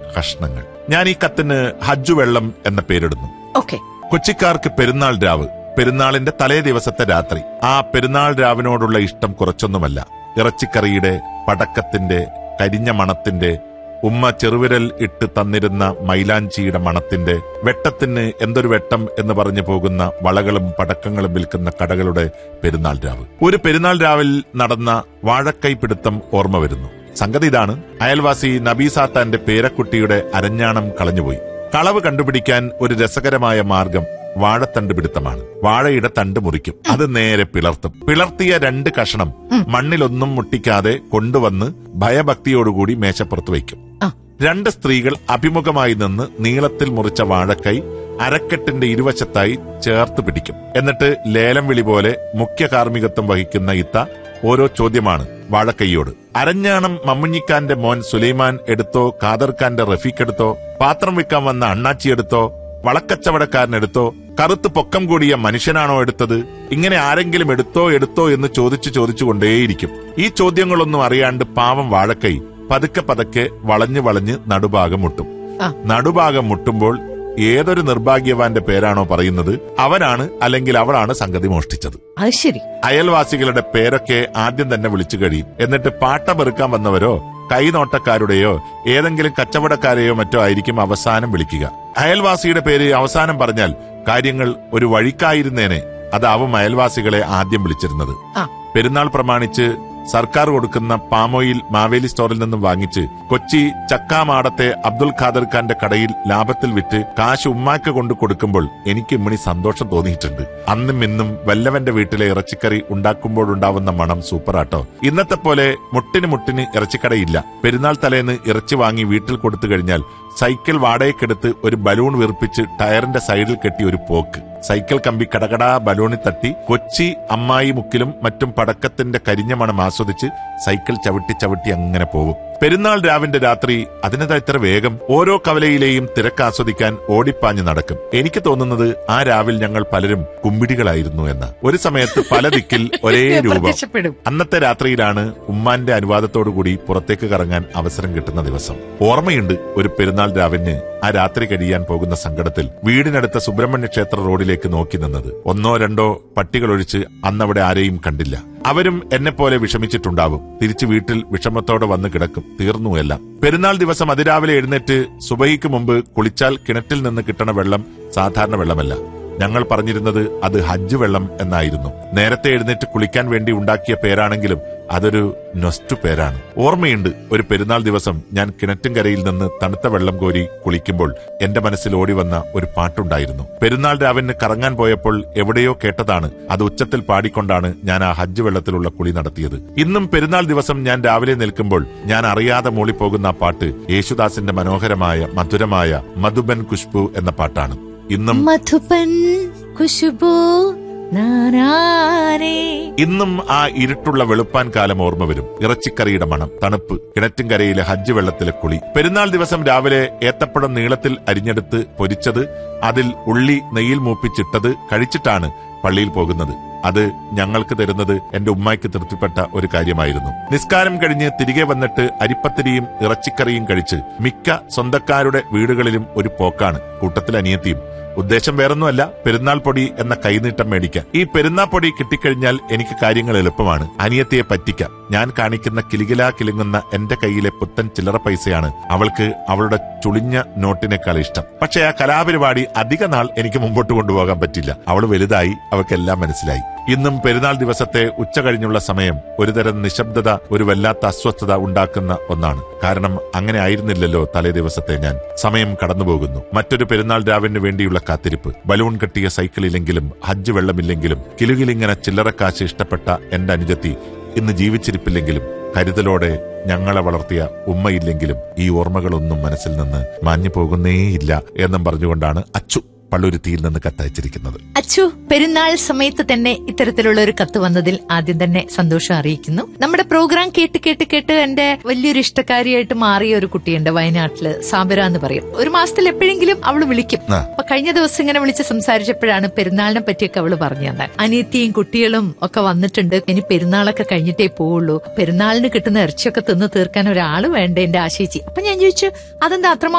കഷ്ണങ്ങൾ ഞാൻ ഈ കത്തിന് ഹജ്ജു വെള്ളം എന്ന പേരിടുന്നു ഓക്കെ കൊച്ചിക്കാർക്ക് പെരുന്നാൾ രാവ് പെരുന്നാളിന്റെ തലേ ദിവസത്തെ രാത്രി ആ പെരുന്നാൾ രാവിനോടുള്ള ഇഷ്ടം കുറച്ചൊന്നുമല്ല ഇറച്ചിക്കറിയുടെ പടക്കത്തിന്റെ കരിഞ്ഞ മണത്തിന്റെ ഉമ്മ ചെറുവിരൽ ഇട്ട് തന്നിരുന്ന മൈലാഞ്ചിയുടെ മണത്തിന്റെ വെട്ടത്തിന് എന്തൊരു വെട്ടം എന്ന് പറഞ്ഞു പോകുന്ന വളകളും പടക്കങ്ങളും വിൽക്കുന്ന കടകളുടെ പെരുന്നാൾ രാവ് ഒരു പെരുന്നാൾ രാവിൽ നടന്ന വാഴക്കൈ പിടുത്തം ഓർമ്മ വരുന്നു സംഗതി ഇതാണ് അയൽവാസി നബീസാത്താന്റെ പേരക്കുട്ടിയുടെ അരഞ്ഞാണം കളഞ്ഞുപോയി കളവ് കണ്ടുപിടിക്കാൻ ഒരു രസകരമായ മാർഗം വാഴത്തണ്ട് പിടുത്തമാണ് വാഴയുടെ തണ്ട് മുറിക്കും അത് നേരെ പിളർത്തും പിളർത്തിയ രണ്ട് കഷണം മണ്ണിലൊന്നും മുട്ടിക്കാതെ കൊണ്ടുവന്ന് ഭയഭക്തിയോടുകൂടി മേശപ്പുറത്ത് വയ്ക്കും ആ. രണ്ട് സ്ത്രീകൾ അഭിമുഖമായി നിന്ന് നീളത്തിൽ മുറിച്ച വാഴക്കൈ അരക്കെട്ടിന്റെ ഇരുവശത്തായി ചേർത്ത് പിടിക്കും എന്നിട്ട് ലേലം വിളി പോലെ മുഖ്യ കാർമ്മികത്വം വഹിക്കുന്ന ഇത്ത ഓരോ ചോദ്യമാണ് വാഴക്കൈയോട് അരഞ്ഞാണം മമ്മുഞ്ഞിക്കാന്റെ മോൻ സുലൈമാൻ എടുത്തോ ഖാദർ ഖാന്റെ റഫീഖ് എടുത്തോ പാത്രം വിൽക്കാൻ വന്ന അണ്ണാച്ചി എടുത്തോ വളക്കച്ചവടക്കാരൻ എടുത്തോ കറുത്ത് പൊക്കം കൂടിയ മനുഷ്യനാണോ എടുത്തത് ഇങ്ങനെ ആരെങ്കിലും എടുത്തോ എടുത്തോ എന്ന് ചോദിച്ചു ചോദിച്ചു കൊണ്ടേയിരിക്കും ഈ ചോദ്യങ്ങളൊന്നും അറിയാണ്ട് പാവം വാഴക്കൈ പതുക്കെ പതുക്കെ വളഞ്ഞു വളഞ്ഞ് നടുഭാഗം മുട്ടും ആ. നടുഭാഗം മുട്ടുമ്പോൾ ഏതൊരു നിർഭാഗ്യവാന്റെ പേരാണോ പറയുന്നത് അവനാണ് അല്ലെങ്കിൽ അവളാണ് സംഗതി മോഷ്ടിച്ചത് അത് ശരി അയൽവാസികളുടെ പേരൊക്കെ ആദ്യം തന്നെ വിളിച്ചു കഴിയും എന്നിട്ട് പാട്ട പെറുക്കാൻ വന്നവരോ കൈനോട്ടക്കാരുടെയോ ഏതെങ്കിലും കച്ചവടക്കാരെയോ മറ്റോ ആയിരിക്കും അവസാനം വിളിക്കുക അയൽവാസിയുടെ പേര് അവസാനം പറഞ്ഞാൽ കാര്യങ്ങൾ ഒരു വഴിക്കായിരുന്നേനെ അതാവും അയൽവാസികളെ ആദ്യം വിളിച്ചിരുന്നത് ആ. പെരുന്നാൾ പ്രമാണിച്ച് സർക്കാർ കൊടുക്കുന്ന പാമോയിൽ മാവേലി സ്റ്റോറിൽ നിന്നും വാങ്ങിച്ച് കൊച്ചി ചക്കാമാടത്തെ അബ്ദുൽ ഖാദർ ഖാന്റെ കടയിൽ ലാഭത്തിൽ വിറ്റ് കാശ് ഉമ്മാക്ക് കൊണ്ട് കൊടുക്കുമ്പോൾ എനിക്ക് ഇമ്മണി സന്തോഷം തോന്നിയിട്ടുണ്ട് അന്നും ഇന്നും വല്ലവന്റെ വീട്ടിലെ ഇറച്ചിക്കറി ഉണ്ടാക്കുമ്പോഴുണ്ടാവുന്ന മണം സൂപ്പറാട്ടോ ഇന്നത്തെ പോലെ മുട്ടിന് മുട്ടിന് ഇറച്ചിക്കടയില്ല പെരുന്നാൾ തലേന്ന് ഇറച്ചി വാങ്ങി വീട്ടിൽ കൊടുത്തു കഴിഞ്ഞാൽ സൈക്കിൾ വാടകയ്ക്കെടുത്ത് ഒരു ബലൂൺ വീർപ്പിച്ച് ടയറിന്റെ സൈഡിൽ കെട്ടി ഒരു പോക്ക് സൈക്കിൾ കമ്പി കടകടാ ബലൂണിൽ തട്ടി കൊച്ചി അമ്മായി മുക്കിലും മറ്റും പടക്കത്തിന്റെ കരിഞ്ഞ മണം ആസ്വദിച്ച് സൈക്കിൾ ചവിട്ടി ചവിട്ടി അങ്ങനെ പോകും പെരുന്നാൾ രാവിന്റെ രാത്രി അതിനെതാ ഇത്ര വേഗം ഓരോ കവലയിലെയും തിരക്ക് ആസ്വദിക്കാൻ ഓടിപ്പാഞ്ഞ് നടക്കും എനിക്ക് തോന്നുന്നത് ആ രാവിൽ ഞങ്ങൾ പലരും കുമ്പിടികളായിരുന്നു എന്ന് ഒരു സമയത്ത് പല ദിക്കിൽ ഒരേ രൂപം പ്രത്യക്ഷപ്പെടും അന്നത്തെ രാത്രിയിലാണ് ഉമ്മാന്റെ അനുവാദത്തോടുകൂടി പുറത്തേക്ക് കറങ്ങാൻ അവസരം കിട്ടുന്ന ദിവസം ഓർമ്മയുണ്ട് ഒരു പെരുന്നാൾ രാവിന് ആ രാത്രി കഴിയാൻ പോകുന്ന സങ്കടത്തിൽ വീടിനടുത്ത സുബ്രഹ്മണ്യ ക്ഷേത്ര റോഡിലേക്ക് നോക്കി നിന്നത് ഒന്നോ രണ്ടോ പട്ടികളൊഴിച്ച് അന്നവിടെ ആരെയും കണ്ടില്ല അവരും എന്നെ പോലെ വിഷമിച്ചിട്ടുണ്ടാവും തിരിച്ചു വീട്ടിൽ വിഷമത്തോടെ വന്ന് കിടക്കും തീർന്നു എല്ലാം പെരുന്നാൾ ദിവസം അതിരാവിലെ എഴുന്നേറ്റ് സുബഹിക്ക് മുമ്പ് കുളിച്ചാൽ കിണറ്റിൽ നിന്ന് കിട്ടണ വെള്ളം സാധാരണ വെള്ളമല്ല ഞങ്ങൾ പറഞ്ഞിരുന്നത് അത് ഹജ്ജ് വെള്ളം എന്നായിരുന്നു നേരത്തെ എഴുന്നേറ്റ് കുളിക്കാൻ വേണ്ടി ഉണ്ടാക്കിയ പേരാണെങ്കിലും അതൊരു നൊസ്റ്റു പേരാണ് ഓർമ്മയുണ്ട് ഒരു പെരുന്നാൾ ദിവസം ഞാൻ കിണറ്റുംകരയിൽ നിന്ന് തണുത്ത വെള്ളം കോരി കുളിക്കുമ്പോൾ എന്റെ മനസ്സിൽ ഓടി വന്ന ഒരു പാട്ടുണ്ടായിരുന്നു പെരുന്നാൾ രാവിന് കറങ്ങാൻ പോയപ്പോൾ എവിടെയോ കേട്ടതാണ് അത് ഉച്ചത്തിൽ പാടിക്കൊണ്ടാണ് ഞാൻ ആ ഹജ്ജ് വെള്ളത്തിലുള്ള കുളി നടത്തിയത് ഇന്നും പെരുന്നാൾ ദിവസം ഞാൻ രാവിലെ നിൽക്കുമ്പോൾ ഞാൻ അറിയാതെ മൂളിപ്പോകുന്ന ആ പാട്ട് യേശുദാസിന്റെ മനോഹരമായ മധുരമായ മധുബൻ കുഷ്ബു എന്ന പാട്ടാണ് ഇന്നും മധുപൻ ഖുശുബു നാനാരേ ഇന്നും ആ ഇരുട്ടുള്ള വെളുപ്പാൻ കാലം ഓർമ്മ വരും ഇറച്ചിക്കറിയുടെ മണം തണുപ്പ് കിണറ്റുംകരയിലെ ഹജ്ജ് വെള്ളത്തിലെ കുളി പെരുന്നാൾ ദിവസം രാവിലെ ഏത്തപ്പഴം നീളത്തിൽ അരിഞ്ഞെടുത്ത് പൊരിച്ചത് അതിൽ ഉള്ളി നെയ്യിൽ മൂപ്പിച്ചിട്ടത് കഴിച്ചിട്ടാണ് പള്ളിയിൽ പോകുന്നത് അത് ഞങ്ങൾക്ക് തരുന്നത് എന്റെ ഉമ്മായ്ക്ക് തൃപ്തിപ്പെട്ട ഒരു കാര്യമായിരുന്നു നിസ്കാരം കഴിഞ്ഞ് തിരികെ വന്നിട്ട് അരിപ്പത്തിരിയും ഇറച്ചിക്കറിയും കഴിച്ച് മിക്ക സ്വന്തക്കാരുടെ വീടുകളിലും ഒരു പോക്കാണ് കൂട്ടത്തിൽ അനിയത്തിയും ഉദ്ദേശം വേറൊന്നുമല്ല പെരുന്നാൾ പൊടി എന്ന കൈനീട്ടം മേടിക്കാൻ ഈ പെരുന്നാൾ പൊടി കിട്ടിക്കഴിഞ്ഞാൽ എനിക്ക് കാര്യങ്ങൾ എളുപ്പമാണ് അനിയത്തിയെ പറ്റിക്കാം ഞാൻ കാണിക്കുന്ന കിലുകിലാ കിലുങ്ങുന്ന എന്റെ കയ്യിലെ പുത്തൻ ചില്ലറ പൈസയാണ് അവൾക്ക് അവളുടെ ചുളിഞ്ഞ നോട്ടിനേക്കാൾ ഇഷ്ടം പക്ഷേ ആ കലാപരിപാടി അധിക നാൾ എനിക്ക് മുമ്പോട്ട് കൊണ്ടുപോകാൻ പറ്റില്ല അവൾ വലുതായി അവൾക്കെല്ലാം മനസ്സിലായി ഇന്നും പെരുന്നാൾ ദിവസത്തെ ഉച്ച കഴിഞ്ഞുള്ള സമയം ഒരുതരം നിശബ്ദത ഒരു വല്ലാത്ത അസ്വസ്ഥത ഉണ്ടാക്കുന്ന ഒന്നാണ് കാരണം അങ്ങനെ ആയിരുന്നില്ലല്ലോ തലേ ദിവസത്തെ ഞാൻ സമയം കടന്നുപോകുന്നു മറ്റൊരു പെരുന്നാൾ രാവിന് വേണ്ടിയുള്ള കാത്തിരിപ്പ് ബലൂൺ കെട്ടിയ സൈക്കിളിലെങ്കിലും ഹജ്ജ് വെള്ളമില്ലെങ്കിലും കിലുകിലിങ്ങനെ ചില്ലറക്കാശ് ഇഷ്ടപ്പെട്ട എന്റെ അനുജത്തി ഇന്ന് ജീവിച്ചിരിപ്പില്ലെങ്കിലും കരുതലോടെ ഞങ്ങളെ വളർത്തിയ ഉമ്മയില്ലെങ്കിലും ഈ ഓർമ്മകളൊന്നും മനസ്സിൽ നിന്ന് മാഞ്ഞു പോകുന്നേയില്ല എന്നും പറഞ്ഞുകൊണ്ടാണ് അച്ചു പള്ളുരുത്തിയിൽ നിന്ന് കത്തയച്ചിരിക്കുന്നത് അച്ചു പെരുന്നാൾ സമയത്ത് തന്നെ ഇത്തരത്തിലുള്ള ഒരു കത്ത് വന്നതിൽ ആദ്യം തന്നെ സന്തോഷം അറിയിക്കുന്നു നമ്മുടെ പ്രോഗ്രാം കേട്ട് കേട്ട് കേട്ട് എന്റെ വലിയൊരു ഇഷ്ടക്കാരിയായിട്ട് മാറിയ ഒരു കുട്ടിയുണ്ട് വയനാട്ടില് സാബിര എന്ന് പറയും ഒരു മാസത്തിൽ എപ്പോഴെങ്കിലും അവള് വിളിക്കും ആ. അപ്പൊ കഴിഞ്ഞ ദിവസം ഇങ്ങനെ വിളിച്ച് സംസാരിച്ചപ്പോഴാണ് പെരുന്നാളിനെ പറ്റിയൊക്കെ അവള് പറഞ്ഞു തന്നെ അനിയത്തിയും കുട്ടികളും ഒക്കെ വന്നിട്ടുണ്ട് ഇനി പെരുന്നാളൊക്കെ കഴിഞ്ഞിട്ടേ പോവുള്ളൂ പെരുന്നാളിന് കിട്ടുന്ന ഇറച്ചിയൊക്കെ തിന്ന് തീർക്കാൻ ഒരാള് വേണ്ട എന്റെ ആശയിച്ചി അപ്പൊ ഞാൻ ചോദിച്ചു അതെന്താ അത്രമാത്രം